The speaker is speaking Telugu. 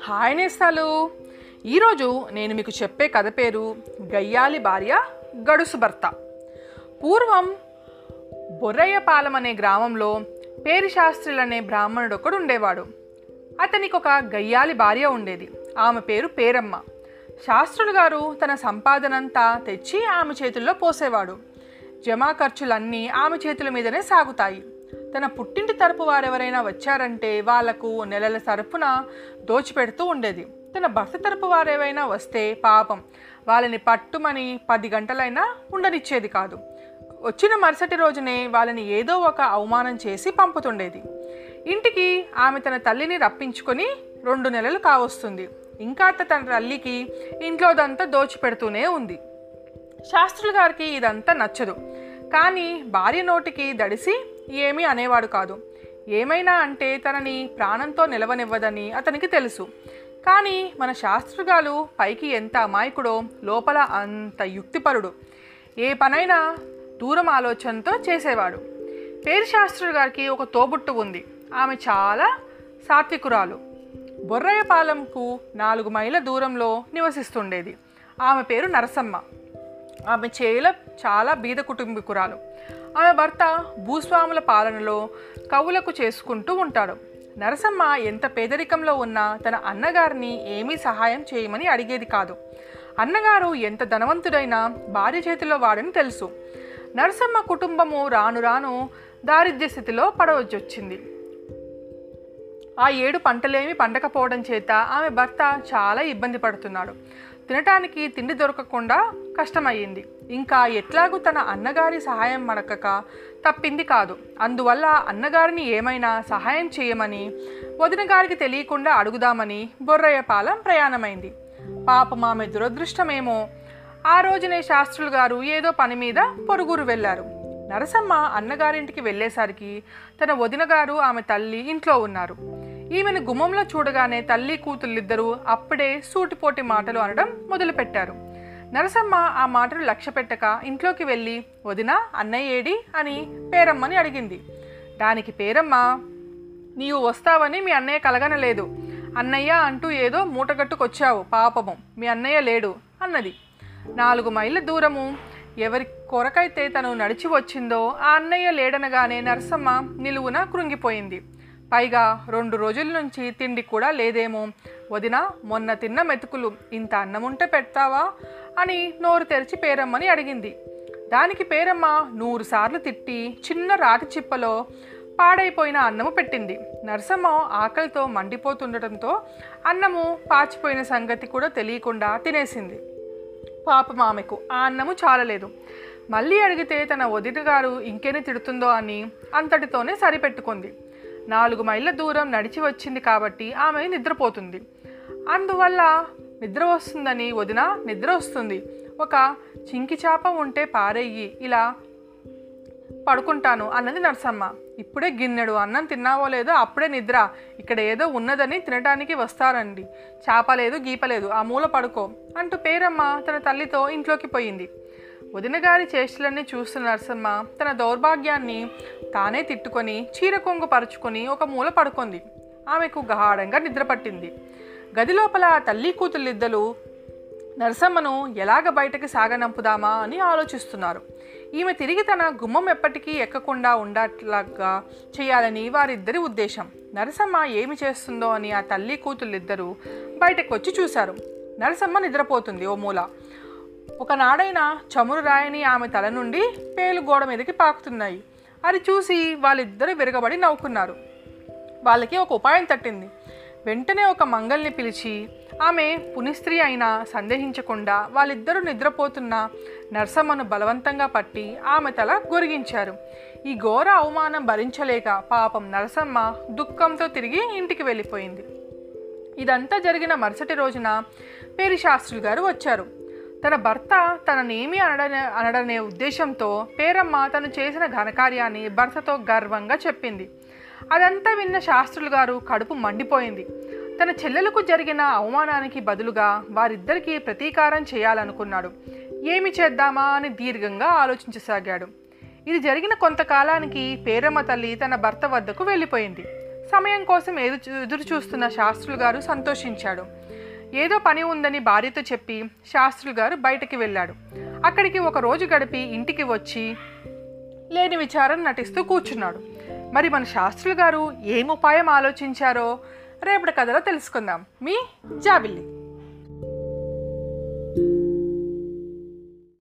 హాయ్ నేస్తాలు ఈరోజు నేను మీకు చెప్పే కథ పేరు గయ్యాలి భార్య గడుసు భర్త పూర్వం బొర్రయ్యపాలెం అనే గ్రామంలో పేరి శాస్త్రులు అనే బ్రాహ్మణుడు ఒకడు ఉండేవాడు అతనికి ఒక గయ్యాలి భార్య ఉండేది ఆమె పేరు పేరమ్మ శాస్త్రులు గారు తన సంపాదనంతా తెచ్చి ఆమె చేతుల్లో పోసేవాడు జమా ఖర్చులన్నీ ఆమె చేతుల మీదనే సాగుతాయి తన పుట్టింటి తరపు వారెవరైనా వచ్చారంటే వాళ్లకు నెలల తరపున దోచిపెడుతూ ఉండేది తన భర్త తరపు వారేవైనా వస్తే పాపం వాళ్ళని పట్టుమని పది గంటలైనా ఉండనిచ్చేది కాదు వచ్చిన మరుసటి రోజునే వాళ్ళని ఏదో ఒక అవమానం చేసి పంపుతుండేది ఇంటికి ఆమె తన తల్లిని రప్పించుకొని రెండు నెలలు కావస్తుంది ఇంకా తన తల్లికి ఇంట్లోదంతా దోచిపెడుతూనే ఉంది శాస్త్రుల గారికి ఇదంతా నచ్చదు కానీ భార్య నోటికి దడిసి ఏమీ అనేవాడు కాదు ఏమైనా అంటే తనని ప్రాణంతో నిలవనివ్వదని అతనికి తెలుసు కానీ మన శాస్త్రగాలు పైకి ఎంత అమాయకుడో లోపల అంత యుక్తిపరుడు ఏ పనైనా దూరం ఆలోచనతో చేసేవాడు పేరు శాస్త్రులు గారికి ఒక తోబుట్టు ఉంది ఆమె చాలా సాత్వికురాలు బొర్రయ్యపాలెంకు నాలుగు మైళ్ళ దూరంలో నివసిస్తుండేది ఆమె పేరు నరసమ్మ ఆమె చేల చాలా బీద కుటుంబీకురాలు ఆమె భర్త భూస్వాముల పాలనలో కవులకు చేసుకుంటూ ఉంటాడు నరసమ్మ ఎంత పేదరికంలో ఉన్నా తన అన్నగారిని ఏమీ సహాయం చేయమని అడిగేది కాదు అన్నగారు ఎంత ధనవంతుడైనా భార్య చేతిలో వాడని తెలుసు నరసమ్మ కుటుంబము రాను రాను దారిద్ర్య స్థితిలో పడవచ్చొచ్చింది ఆ ఏడు పంటలేమి పండకపోవడం చేత ఆమె భర్త చాలా ఇబ్బంది పడుతున్నాడు తినటానికి తిండి దొరకకుండా కష్టమయ్యింది ఇంకా ఎట్లాగూ తన అన్నగారి సహాయం మడకక తప్పింది కాదు అందువల్ల అన్నగారిని ఏమైనా సహాయం చేయమని వదిన గారికి తెలియకుండా అడుగుదామని బొర్రయ్యపాలెం ప్రయాణమైంది పాపం ఆమె దురదృష్టమేమో ఆ రోజునే శాస్త్రులు గారు ఏదో పని మీద పొరుగురు వెళ్ళారు నరసమ్మ అన్నగారింటికి వెళ్ళేసరికి తన వదిన గారు ఆమె తల్లి ఇంట్లో ఉన్నారు ఈమెను గుమ్మంలో చూడగానే తల్లి కూతుళ్ళిద్దరూ అప్పుడే సూటిపోటి మాటలు అనడం మొదలుపెట్టారు నరసమ్మ ఆ మాటలు లక్ష్య పెట్టక ఇంట్లోకి వెళ్ళి వదిన అన్నయ్య ఏడి అని పేరమ్మని అడిగింది దానికి పేరమ్మ నీవు వస్తావని మీ అన్నయ్య కలగనలేదు అన్నయ్య అంటూ ఏదో మూటగట్టుకొచ్చావు పాపము మీ అన్నయ్య లేడు అన్నది నాలుగు మైళ్ళ దూరము ఎవరి కొరకైతే తను నడిచి వచ్చిందో ఆ అన్నయ్య లేడనగానే నరసమ్మ నిలువున కృంగిపోయింది పైగా రెండు రోజుల నుంచి తిండి కూడా లేదేమో వదిన మొన్న తిన్న మెతుకులు ఇంత అన్నం ఉంటే పెడతావా అని నోరు తెరిచి పేరమ్మని అడిగింది దానికి పేరమ్మ నూరు సార్లు తిట్టి చిన్న రాతి చిప్పలో పాడైపోయిన అన్నము పెట్టింది నరసమ్మ ఆకలితో మండిపోతుండటంతో అన్నము పాచిపోయిన సంగతి కూడా తెలియకుండా తినేసింది పాపం ఆమెకు ఆ అన్నము చాలలేదు మళ్ళీ అడిగితే తన వదిన గారు ఇంకేని తిడుతుందో అని అంతటితోనే సరిపెట్టుకుంది నాలుగు మైళ్ళ దూరం నడిచి వచ్చింది కాబట్టి ఆమె నిద్రపోతుంది అందువల్ల నిద్ర వస్తుందని వదిన నిద్ర వస్తుంది ఒక చింకి చేప ఉంటే పారెయ్యి ఇలా పడుకుంటాను అన్నది నరసమ్మ ఇప్పుడే గిన్నెడు అన్నం తిన్నావో లేదో అప్పుడే నిద్ర ఇక్కడ ఏదో ఉన్నదని తినడానికి వస్తారండి చేప లేదు గీప లేదు ఆ మూల పడుకో అంటూ పేరమ్మ తన తల్లితో ఇంట్లోకి పోయింది వదిన గారి చేష్టలన్నీ చూస్తున్న నరసమ్మ తన దౌర్భాగ్యాన్ని తానే తిట్టుకొని చీర కొంగు పరుచుకొని ఒక మూల పడుకుంది ఆమెకు గాఢంగా నిద్ర పట్టింది గది లోపల తల్లి కూతుళ్ళిద్దరూ నరసమ్మను ఎలాగ బయటకి సాగనంపుదామా అని ఆలోచిస్తున్నారు ఈమె తిరిగి తన గుమ్మం ఎప్పటికీ ఎక్కకుండా ఉండట్లాగా చేయాలని వారిద్దరి ఉద్దేశం నరసమ్మ ఏమి చేస్తుందో అని ఆ తల్లి కూతుళ్ళిద్దరూ బయటకు వచ్చి చూశారు నరసమ్మ నిద్రపోతుంది ఓ మూల ఒకనాడైనా చమురు రాయని ఆమె తల నుండి పేలు గోడ మీదకి పాకుతున్నాయి అది చూసి వాళ్ళిద్దరూ విరగబడి నవ్వుకున్నారు వాళ్ళకి ఒక ఉపాయం తట్టింది వెంటనే ఒక మంగల్ని పిలిచి ఆమె పునిస్త్రీ అయినా సందేహించకుండా వాళ్ళిద్దరూ నిద్రపోతున్న నర్సమ్మను బలవంతంగా పట్టి ఆమె తల గొరిగించారు ఈ ఘోర అవమానం భరించలేక పాపం నరసమ్మ దుఃఖంతో తిరిగి ఇంటికి వెళ్ళిపోయింది ఇదంతా జరిగిన మరుసటి రోజున పేరి శాస్త్రులు గారు వచ్చారు తన భర్త తననేమి అనడనే అనడనే ఉద్దేశంతో పేరమ్మ తను చేసిన ఘనకార్యాన్ని భర్తతో గర్వంగా చెప్పింది అదంతా విన్న శాస్త్రులు గారు కడుపు మండిపోయింది తన చెల్లెలకు జరిగిన అవమానానికి బదులుగా వారిద్దరికీ ప్రతీకారం చేయాలనుకున్నాడు ఏమి చేద్దామా అని దీర్ఘంగా ఆలోచించసాగాడు ఇది జరిగిన కొంతకాలానికి పేరమ్మ తల్లి తన భర్త వద్దకు వెళ్ళిపోయింది సమయం కోసం ఎదు ఎదురు చూస్తున్న శాస్త్రులు గారు సంతోషించాడు ఏదో పని ఉందని భార్యతో చెప్పి శాస్త్రులు గారు బయటికి వెళ్ళాడు అక్కడికి ఒక రోజు గడిపి ఇంటికి వచ్చి లేని విచారం నటిస్తూ కూర్చున్నాడు మరి మన శాస్త్రులు గారు ఏం ఉపాయం ఆలోచించారో రేపటి కథలో తెలుసుకుందాం మీ జాబిల్లి